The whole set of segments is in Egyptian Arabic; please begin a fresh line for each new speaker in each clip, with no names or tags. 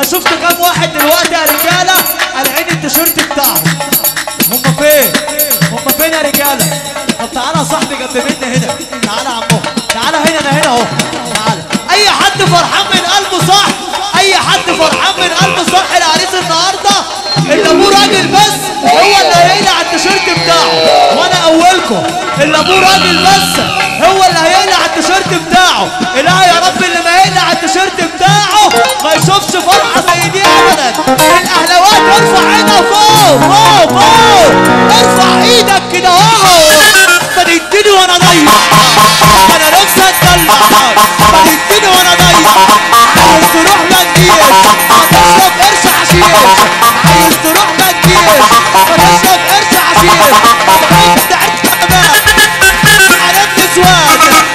انا شفت كام واحد دلوقتي يا رجاله قالعين التيشيرت بتاعهم هم فين هم فين يا رجاله طب تعالى يا صاحبي جنب مني هنا تعالى يا عمو تعالى هنا انا هنا اهو تعالى اي حد فرحان من قلبه صح اي حد فرحان من قلبه صح العريس النهارده اللي ابوه راجل بس هو اللي هيقلع التيشيرت بتاعه وانا اولكم اللي ابوه راجل بس هو اللي هيقلع التيشيرت بتاعه اله يا رب اللي ما يقلع التيشيرت بتاعه ما يشوفش فرحه زي دي ابدا الاهلاوات ارفع ايدها فوق فوق فوق ارفع ايدك كده اهو بديتني وانا ضيع انا نفسي اتدلع بديتني وانا ضيع عايز تروح ما تجيش هتشرب قرش حشيش عايز تروح ما تجيش هتشرب قرش حشيش عايز تعرف كمان على النسوان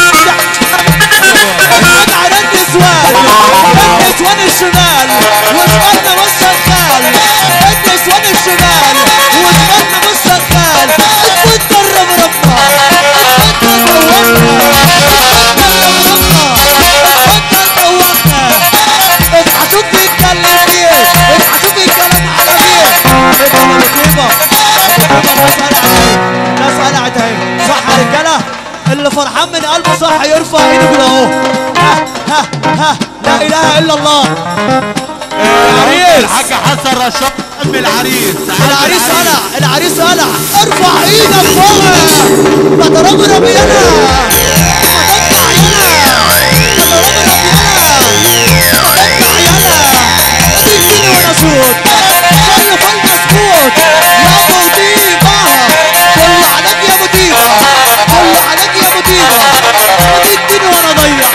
على النسوان النسوان الشمال وشمالنا مش شغال النسوان الشمال وشمالنا مش شغال اتفضل ربنا اتفضل دوقنا اتفضل ربنا اتفضل دوقنا ابحثوا بيتكلم ايه ابحثوا بيتكلم على ايه انت انا بطيبه بطيبه ناس قلعت اهي ناس قلعت اهي صح يا رجاله اللي فرحان من قلبه صح يرفع ايده كده اهو ها ها ها لا اله الا الله العريس
الحاج حسن رشاد ام العريس
العريس قلع العريس قلع ارفع ايدك فوق ما تربرب يلا ما تطلع يلا ما تربرب يلا ما تطلع يلا تديني وانا صوت صل فل مسكوت يا ابو ديبه كل عليك يا ابو ديبه كل عليك يا ابو ديبه تديني وانا ضيع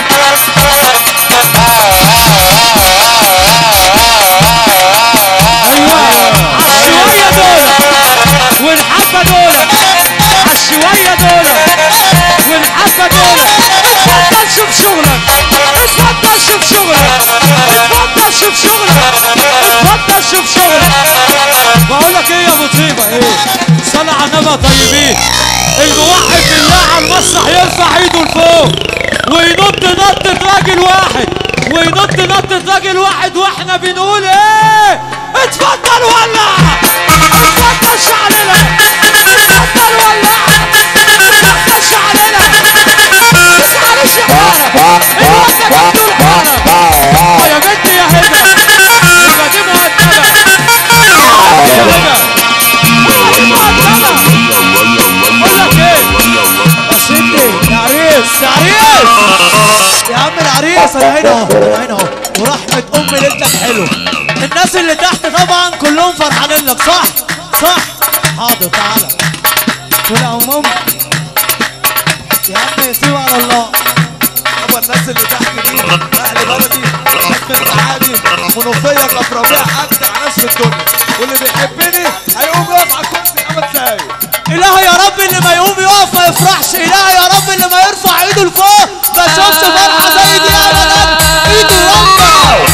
عالشوية دول والحبة دول عالشوية دول والحبة دول اتفضل شوف شغلك اتفضل شوف شغلك اتفضل شوف شغلك اتفضل شوف شغلك بقول لك ايه يا ابو طيبه ايه صلى على النبي يا طيبين الموحد بالله على المسرح يرفع ايده لفوق وينط نطة راجل واحد وينط نطة راجل واحد واحنا بنقول ايه اتفضل ولع اتفضل شعلنا اتفضل ولع اتفضل شعلنا مش معلش يا حارة الواد ده جاب له الحارة يا بنتي يا هبة يبقى دي مهدبة يا هبة هو دي مهدبة بقول لك ايه
يا ستي يا عريس يا عريس يا عم العريس انا هنا اهو انا هنا اهو ورحمة ام ليلتك حلو الناس اللي تحت طبعا كلهم فرحانين لك صح صح حاضر تعالى كل عموم يا عم سيب على الله
يابا الناس اللي تحت دي اهل بلدي شكل معادي منوفيه كفربيع اجدع ناس في الدنيا واللي بيحبني هيقوم يقف على الكرسي خمس دقايق
اله يا رب اللي ما يقوم يقف ما يفرحش اله يا رب اللي ما يرفع ايده لفوق ما شافش فرحه زي دي ابدا ايده رفع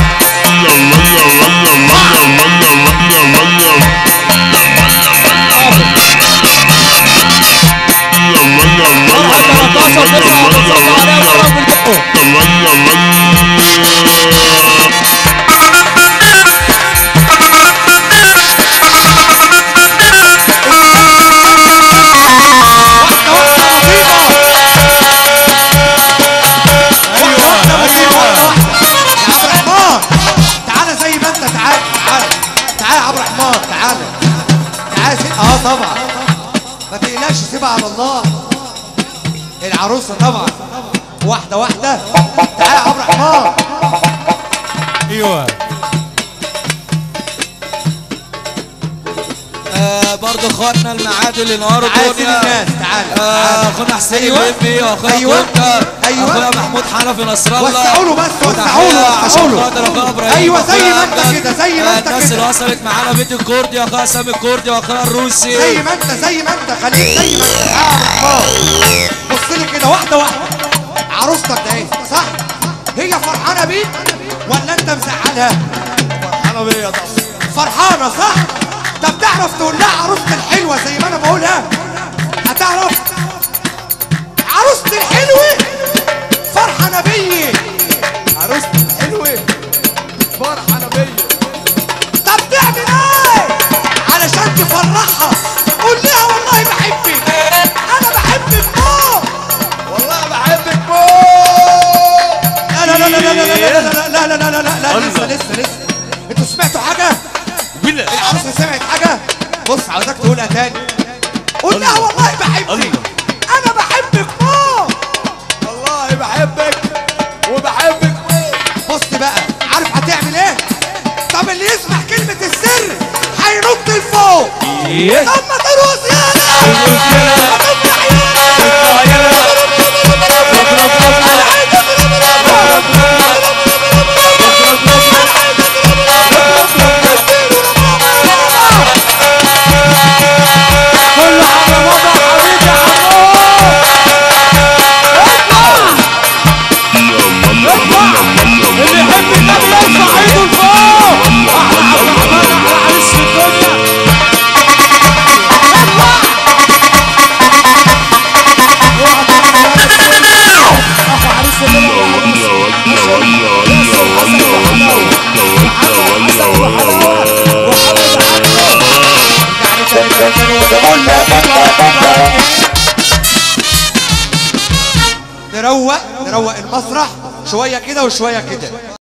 فرحه 13 9 تصفى عليها وخرج بالبقه
يا عبد الرحمن تعالى زي ما انت تعالى تعالى تعالى يا عبد الرحمن تعالى تعالى سيب اه طبعا ما تقلقش سيبها على الله العروسه طبعا واحده واحده تعالى يا عبد الرحمن
ايوه
آه برضه اخواتنا المعادي اللي نهاروا
تعالى سيب الناس تعالى
آه
تعالى.
اخونا حسين
أيوة.
الليمبي واخويا
أيوة.
كوكا
أيوة.
اخويا محمود حنفي نصر الله
وسعوا له بس، وسعوا
وتحية
له،
عشان
وسعوا له.
خاطر اخويا ابراهيم
أيوة، زي
وأخويا
ما أنت
أمجد.
كده، زي ما
آه،
أنت
الناس
كده.
اللي وصلت معانا بيت الكردي واخويا سامي الكردي واخويا الروسي
زي ما انت زي ما انت خليك زي ما انت تعالى يا عبد الرحمن بص لي كده واحده واحده عروستك ده ايه صح هي فرحانه بيك ولا انت مزعلها
فرحانه بيا طبعا
فرحانه صح طب تعرف تقول لها عروستي الحلوه زي ما انا بقولها هتعرف عروستي الحلوه فرحانه بيا عروستي الحلوه
فرحه نبيه
طب تعمل ايه علشان تفرحها قول لها والله بحبك انا بحبك موت
والله بحبك موت
لا لا لا لا لا لا لا لا لا لا لا لا لا لسه لسه لسه انتوا سمعتوا حاجة؟ العروسة سمعت حاجة؟ بص عاوزاك تقولها تاني قول لها والله بحبك انا بحبك موت
والله بحبك وبحبك موت
بص بقى عارف هتعمل ايه؟ طب اللي يسمع كلمة السر هينط لفوق اما تروس يالا هتطلع يالا
كله على بابا حبيبي يا عمو اللي يحب النبي يرفع ايده لفوق احلى عبد الرحمن احلى عريس في الدنيا
نروق نروق المسرح شوية كده وشوية كده